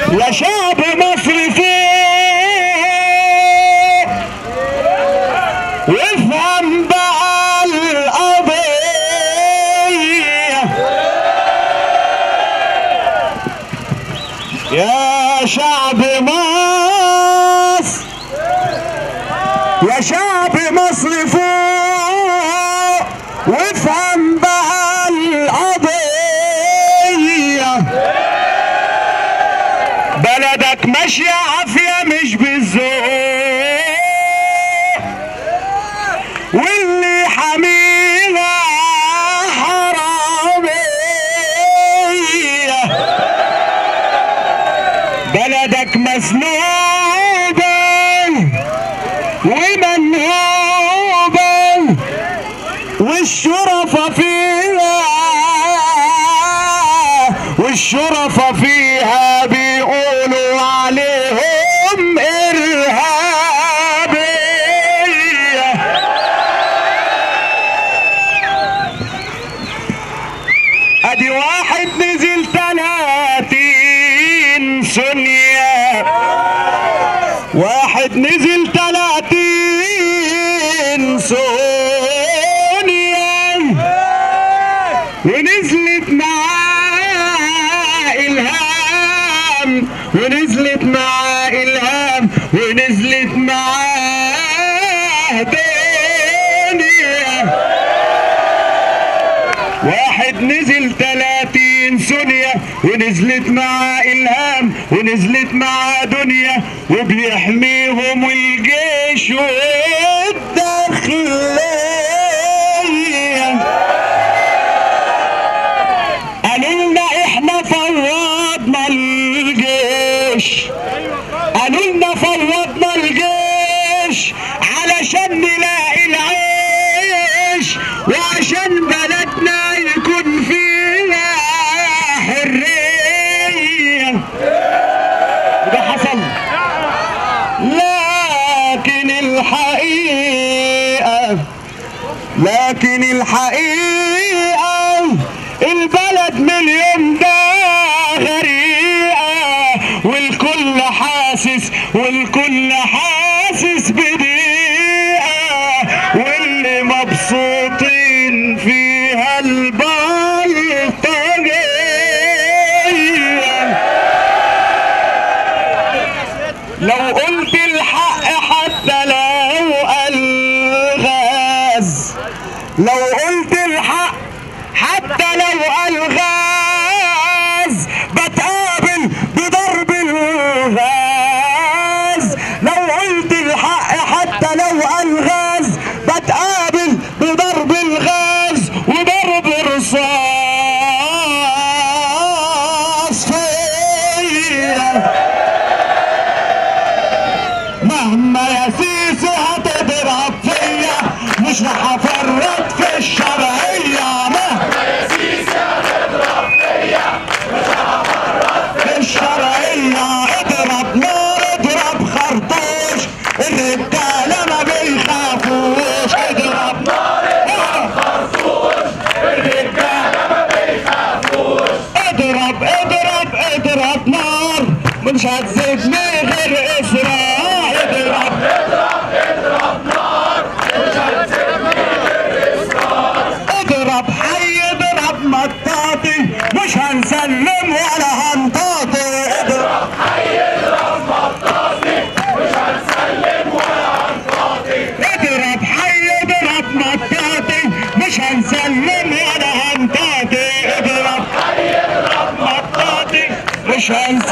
يا شعب مصر فوق وافهم بقى القضية يا شعب مصر يا شعب مصر فوق وافهم بقى القضية بلدك ماشية عافية مش بالذوق واللي حميها حرامية بلدك مسنوبة ومنهوبة والشرفة فيها والشرفة فيها بيقولوا عليهم إرهابية ادي واحد نزل تلاتين سنية واحد نزل تلاتين سنية ونزلت معاه الهام ونزلت معاه الهام ونزلت معاه دنيا واحد نزل تلاتين سنية ونزلت مع إلهام ونزلت مع دنيا وبيحميهم الجيش والداخلية قالوا لنا احنا فوضنا الجيش قالوا لنا فوضنا الجيش علشان نلاقي العيش وعشان بلدنا يكون فيها حرية وده حصل لكن الحقيقة لكن الحقيقة البلد من اليوم ده غريقة والكل حاسس والكل حاسس بضيقة واللي مبسوطين فيها البلطجية لو قلت الحق حتى لو الغاز لو قلت الحق حتى لو الغاز بتقابل بضرب الغاز لو قلت الحق حتى لو الغاز بتقابل بضرب الغاز وضرب الرصاص فيا مهما يا سيسي هتضرب فيا مش رح افرط في الشرعية مهما يا سيسي هتضرب فيا مش رح افرط في الشرعية اضرب نار اضرب خرطوش الرجالة ما بيخافوش اضرب نار اضرب خرطوش الرجالة ما بيخافوش اضرب اضرب اضرب نار مش هتزيدني غير اسراء اضرب اضرب حي اضرب مطاطي مش هنسلم ولا هنطاطي اضرب حي اضرب مطاطي مش هنسلم ولا هنطاطي اضرب حي اضرب مطاطي مش هنسلم ولا هنطاطي اضرب حي اضرب مطاطي مش هنسلم